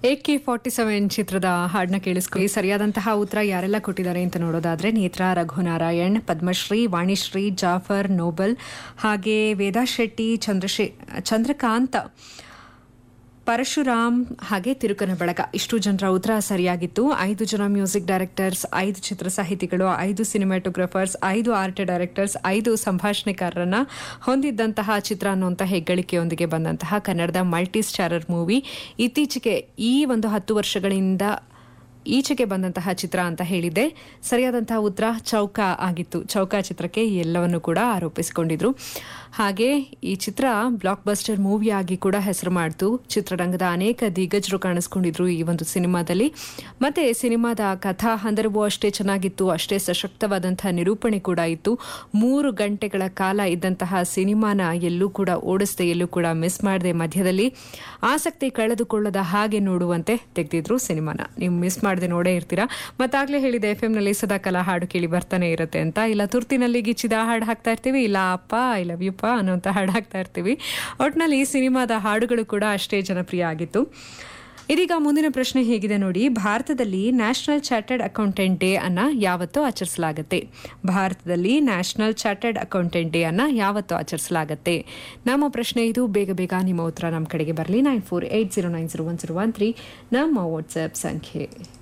A K forty seven ಚಿತ್ರದ ಹಾಡನ್ನ ಕೇಳಿಸ್ಕೊಳ್ಳಿ ಸರಿಯಾದಂತಹ ಉತ್ತರ ಯಾರೆಲ್ಲ ಕೊಟ್ಟಿದ್ದಾರೆ ಅಂತ ನೋಡೋದಾದ್ರೆ ನೇತ್ರ ರಘುನಾರಾಯಣ್ ಪದ್ಮಶ್ರೀ ವಾಣಿಶ್ರೀ ಜಾಫರ್ ನೋಬಲ್ ಹಾಗೆ ವೇದಾ ಶೆಟ್ಟಿ ಚಂದ್ರಶೇ ಚಂದ್ರಕಾಂತ್ ಪರಶುರಾಮ್ ಹಾಗೆ ತಿರುಕನ ಬಳಗ ಇಷ್ಟು ಜನರ ಉತ್ತರ ಸರಿಯಾಗಿತ್ತು ಐದು ಜನ ಮ್ಯೂಸಿಕ್ ಡೈರೆಕ್ಟರ್ಸ್ ಐದು ಚಿತ್ರ ಸಾಹಿತಿಗಳು ಐದು ಸಿನಿಮಾಟೋಗ್ರಫರ್ಸ್ ಐದು ಆರ್ಟ್ ಡೈರೆಕ್ಟರ್ಸ್ ಐದು ಸಂಭಾಷಣೆಕಾರರನ್ನ ಹೊಂದಿದ್ದಂತಹ ಚಿತ್ರ ಅನ್ನುವಂಥ ಹೆಗ್ಗಳಿಕೆಯೊಂದಿಗೆ ಬಂದಂತಹ ಕನ್ನಡದ ಮಲ್ಟಿ ಸ್ಟಾರರ್ ಮೂವಿ ಇತ್ತೀಚೆಗೆ ಈ ಒಂದು ಹತ್ತು ವರ್ಷಗಳಿಂದ ಈಚೆಗೆ ಬಂದಂತಹ ಚಿತ್ರ ಅಂತ ಹೇಳಿದ್ದೆ ಸರಿಯಾದಂತಹ ಉತ್ತರ ಚೌಕ ಆಗಿತ್ತು ಚೌಕ ಚಿತ್ರಕ್ಕೆ ಎಲ್ಲವನ್ನು ಕೂಡ ಆರೋಪಿಸಿಕೊಂಡಿದ್ರು ಹಾಗೆ ಈ ಚಿತ್ರ ಬ್ಲಾಕ್ ಬಸ್ಟರ್ ಮೂವಿ ಆಗಿ ಕೂಡ ಹೆಸರು ಮಾಡ್ತು ಚಿತ್ರರಂಗದ ಅನೇಕ ದಿಗ್ಗಜರು ಕಾಣಿಸ್ಕೊಂಡಿದ್ರು ಈ ಒಂದು ಸಿನಿಮಾದಲ್ಲಿ ಮತ್ತೆ ಸಿನಿಮಾದ ಕಥಾ ಹಂದರವು ಅಷ್ಟೇ ಚೆನ್ನಾಗಿತ್ತು ಅಷ್ಟೇ ಸಶಕ್ತವಾದಂತಹ ನಿರೂಪಣೆ ಕೂಡ ಇತ್ತು ಮೂರು ಗಂಟೆಗಳ ಕಾಲ ಇದ್ದಂತಹ ಸಿನಿಮಾನ ಎಲ್ಲೂ ಕೂಡ ಓಡಿಸದೆ ಎಲ್ಲೂ ಕೂಡ ಮಿಸ್ ಮಾಡದೆ ಮಧ್ಯದಲ್ಲಿ ಆಸಕ್ತಿ ಕಳೆದುಕೊಳ್ಳದ ಹಾಗೆ ನೋಡುವಂತೆ ತೆಗೆದಿದ್ರು ಸಿನಿಮಾನ ನೀವು ಮಿಸ್ ಮಾಡದೆ ನೋಡೇ ಇರ್ತೀರಾ ಮತ್ತಾಗ್ಲೇ ಹೇಳಿದೆ ಎಫ್ ನಲ್ಲಿ ಸದಾ ಕಲಾ ಹಾಡು ಕೇಳಿ ಬರ್ತಾನೆ ಇರುತ್ತೆ ಅಂತ ಇಲ್ಲ ತುರ್ತಿನಲ್ಲಿ ಗಿಚ್ಚಿದ ಹಾಡು ಹಾಕ್ತಾ ಇರ್ತೀವಿ ಇಲ್ಲ ಅಪ್ಪ ಐ ಲವ್ ಯು ಪಾ ಅನ್ನೋಂಥ ಹಾಡು ಹಾಕ್ತಾ ಇರ್ತೀವಿ ಒಟ್ನಲ್ಲಿ ಈ ಸಿನಿಮಾದ ಹಾಡುಗಳು ಕೂಡ ಅಷ್ಟೇ ಜನಪ್ರಿಯ ಆಗಿತ್ತು ಇದೀಗ ಮುಂದಿನ ಪ್ರಶ್ನೆ ಹೇಗಿದೆ ನೋಡಿ ಭಾರತದಲ್ಲಿ ನ್ಯಾಷನಲ್ ಚಾರ್ಟರ್ಡ್ ಅಕೌಂಟೆಂಟ್ ಡೇ ಅನ್ನ ಯಾವತ್ತೂ ಆಚರಿಸಲಾಗುತ್ತೆ ಭಾರತದಲ್ಲಿ ನ್ಯಾಷನಲ್ ಚಾರ್ಟರ್ಡ್ ಅಕೌಂಟೆಂಟ್ ಡೇ ಅನ್ನ ಯಾವತ್ತೂ ಆಚರಿಸಲಾಗುತ್ತೆ ನಮ್ಮ ಪ್ರಶ್ನೆ ಇದು ಬೇಗ ಬೇಗ ನಿಮ್ಮ ಉತ್ತರ ನಮ್ಮ ಕಡೆಗೆ ಬರಲಿ nine four eight zero nine zero one zero one three ನಮ್ಮ ವಾಟ್ಸ್ಆಪ್ ಸಂಖ್ಯೆ